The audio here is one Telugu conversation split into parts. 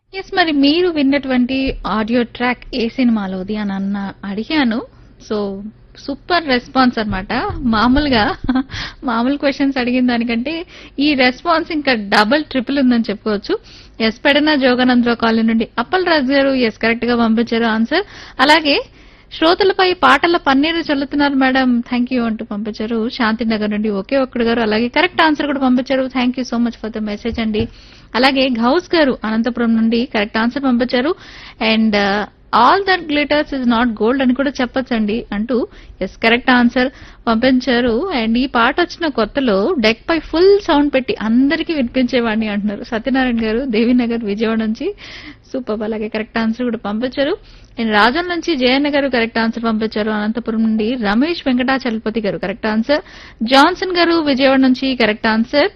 ఎస్ మరి మీరు విన్నటువంటి ఆడియో ట్రాక్ ఏ సినిమాలోది అని అన్న అడిగాను సో సూపర్ రెస్పాన్స్ అన్నమాట మామూలుగా మామూలు క్వశ్చన్స్ అడిగిన దానికంటే ఈ రెస్పాన్స్ ఇంకా డబుల్ ట్రిపుల్ ఉందని చెప్పుకోవచ్చు ఎస్ పెడన జోగానందరావు కాలనీ నుండి అప్పల్ రాజు గారు ఎస్ కరెక్ట్ గా పంపించారు ఆన్సర్ అలాగే శ్రోతలపై పాటల పన్నీరు చల్లుతున్నారు మేడం థ్యాంక్ యూ అంటూ పంపించారు శాంతినగర్ నుండి ఒకే ఒక్కడు గారు అలాగే కరెక్ట్ ఆన్సర్ కూడా పంపించారు thank you so much for the message అండి అలాగే గౌస్ గారు అనంతపురం నుండి కరెక్ట్ ఆన్సర్ పంపించారు and all that glitters is not gold అని కూడా చెప్పొచ్చండి అంటూ ఎస్ కరెక్ట్ ఆన్సర్ పంపించారు అండ్ ఈ పాట వచ్చిన కొత్తలో డెక్ పై ఫుల్ సౌండ్ పెట్టి అందరికీ వినిపించేవాడిని అంటున్నారు సత్యనారాయణ గారు దేవీనగర్ విజయవాడ నుంచి సూపర్ అలాగే కరెక్ట్ ఆన్సర్ కూడా పంపించారు అండ్ రాజన్ నుంచి జయన్న గారు కరెక్ట్ ఆన్సర్ పంపించారు అనంతపురం నుండి రమేష్ వెంకటాచలపతి గారు కరెక్ట్ ఆన్సర్ జాన్సన్ గారు విజయవాడ నుంచి కరెక్ట్ ఆన్సర్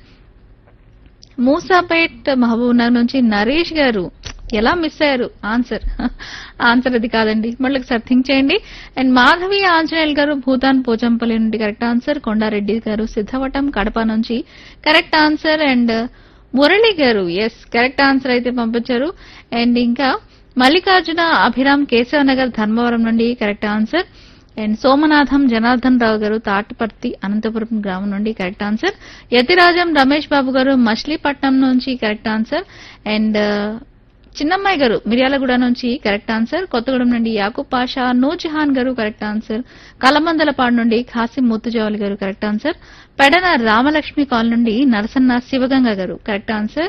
మూసాపేట్ మహబూబ్ నగర్ నుంచి నరేష్ గారు ఎలా మిస్ అయ్యారు ఆన్సర్ ఆన్సర్ అది కాదండి మళ్ళీ ఒకసారి థింక్ చేయండి అండ్ మాధవి ఆంజనేయులు గారు భూతాన్ పోచంపల్లి నుండి కరెక్ట్ ఆన్సర్ కొండారెడ్డి గారు సిద్ధవటం కడప నుంచి కరెక్ట్ ఆన్సర్ అండ్ మురళి గారు ఎస్ కరెక్ట్ ఆన్సర్ అయితే పంపించారు అండ్ ఇంకా మల్లికార్జున అభిరామ్ కేశవ నగర్ ధర్మవరం నుండి correct answer and Somanatham Janardhan Rao గారు తాటిపర్తి అనంతపురం గ్రామం నుండి కరెక్ట్ ఆన్సర్ యతిరాజం రమేష్ బాబు గారు మచిలీపట్నం నుంచి కరెక్ట్ ఆన్సర్ అండ్ చిన్నమ్మాయి గారు మిర్యాలగూడ నుంచి కరెక్ట్ ఆన్సర్ కొత్తగూడెం నుండి యాకూబ్ పాషా నూర్జహాన్ గారు కరెక్ట్ ఆన్సర్ కలమందలపాడు నుండి ఖాసిం ముత్తుజావలి గారు కరెక్ట్ ఆన్సర్ పెడన రామలక్ష్మి కాల్ నుండి నరసన్న శివగంగ గారు correct answer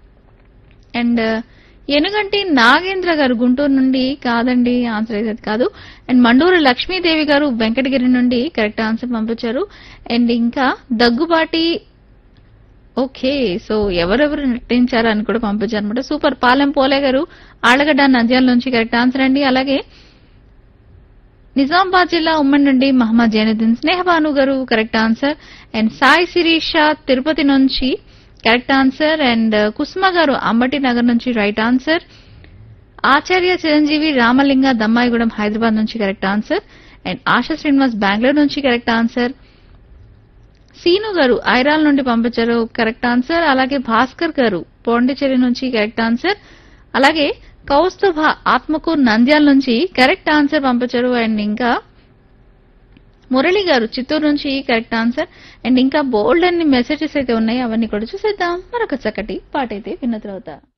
and Enuganti Nagendra గారు గుంటూరు నుండి కాదండి ఆన్సర్ అయితే అది కాదు అండ్ మండూరు లక్ష్మీదేవి గారు వెంకటగిరి నుండి కరెక్ట్ ఆన్సర్ పంపించారు అండ్ ఇంకా దగ్గుబాటి ఓకే సో ఎవరెవరు నటించారు అని కూడా పంపించారు అనమాట సూపర్ పాలెం పోలే గారు ఆళ్లగడ్డ నంద్యాల నుంచి కరెక్ట్ ఆన్సర్ అండి అలాగే నిజామాబాద్ జిల్లా ఉమ్మడి నుండి మహమ్మద్ జైనుద్దీన్ స్నేహబాను గారు correct answer and Sai Sirisha Tirupati నుంచి కరెక్ట్ ఆన్సర్ అండ్ కుసుమ గారు అంబటి నగర్ నుంచి రైట్ ఆన్సర్ ఆచార్య చిరంజీవి రామలింగ దమ్మాయిగూడెం హైదరాబాద్ నుంచి correct answer and Asha Srinivas Bengaluru నుంచి కరెక్ట్ ఆన్సర్ సీను గారు ఐరాల్ నుండి పంపించారు కరెక్ట్ ఆన్సర్ అలాగే భాస్కర్ గారు పాండిచేరి నుంచి కరెక్ట్ ఆన్సర్ అలాగే కౌస్తుభ ఆత్మకూర్ నంద్యాల నుంచి కరెక్ట్ ఆన్సర్ పంపించారు అండ్ ఇంకా మురళి గారు చిత్తూరు నుంచి కరెక్ట్ ఆన్సర్ అండ్ ఇంకా బోల్డ్ అన్ని మెసేజెస్ అయితే ఉన్నాయి అవన్నీ కూడా చూసేద్దాం మరొక చక్కటి పాట అయితే విన్న తర్వాత